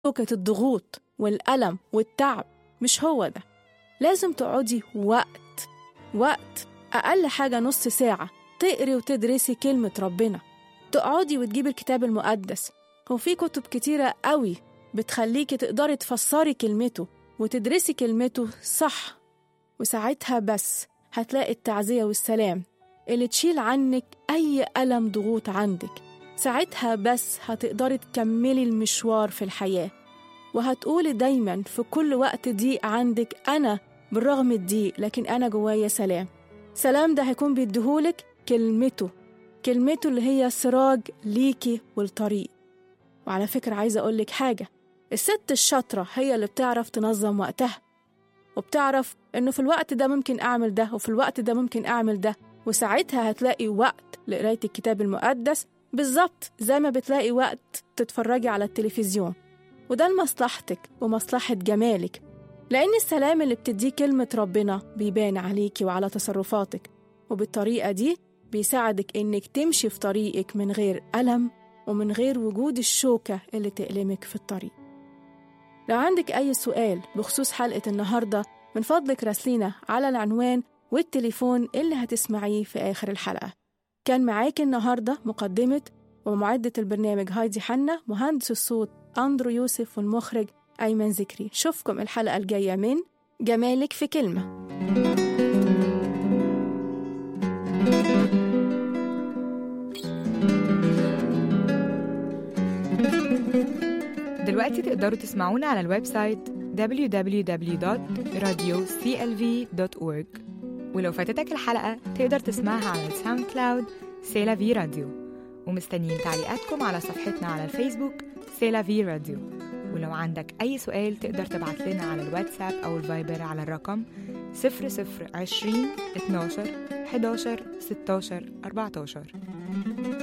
شوكة الضغوط والألم والتعب مش هو ده لازم تقعدي وقت وقت أقل حاجة نص ساعة تقري وتدرسي كلمة ربنا تقعدي وتجيبي الكتاب المقدس هو في كتب كتيرة قوي بتخليكي تقدري تفسري كلمته وتدرسي كلمته صح وساعتها بس هتلاقي التعزية والسلام اللي تشيل عنك أي ألم ضغوط عندك ساعتها بس هتقدري تكملي المشوار في الحياة وهتقولي دايما في كل وقت ضيق عندك أنا بالرغم الضيق لكن أنا جوايا سلام سلام ده هيكون بيديهولك كلمته كلمته اللي هي سراج ليكي والطريق وعلى فكرة عايزة أقولك حاجة الست الشاطرة هي اللي بتعرف تنظم وقتها وبتعرف إنه في الوقت ده ممكن أعمل ده وفي الوقت ده ممكن أعمل ده وساعتها هتلاقي وقت لقراية الكتاب المقدس بالظبط زي ما بتلاقي وقت تتفرجي على التلفزيون وده لمصلحتك ومصلحة جمالك لأن السلام اللي بتديه كلمة ربنا بيبان عليكي وعلى تصرفاتك وبالطريقة دي بيساعدك إنك تمشي في طريقك من غير ألم ومن غير وجود الشوكة اللي تألمك في الطريق لو عندك أي سؤال بخصوص حلقة النهاردة من فضلك راسلينا على العنوان والتليفون اللي هتسمعيه في آخر الحلقة كان معاك النهاردة مقدمة ومعدة البرنامج هايدي حنا مهندس الصوت أندرو يوسف والمخرج أيمن ذكري شوفكم الحلقة الجاية من جمالك في كلمة دلوقتي تقدروا تسمعونا على الويب سايت www.radioclv.org ولو فاتتك الحلقة تقدر تسمعها على الساوند كلاود سيلا في راديو ومستنيين تعليقاتكم على صفحتنا على الفيسبوك سيلا في راديو ولو عندك أي سؤال تقدر تبعت لنا على الواتساب أو الفايبر على الرقم 0020 12 11 16 14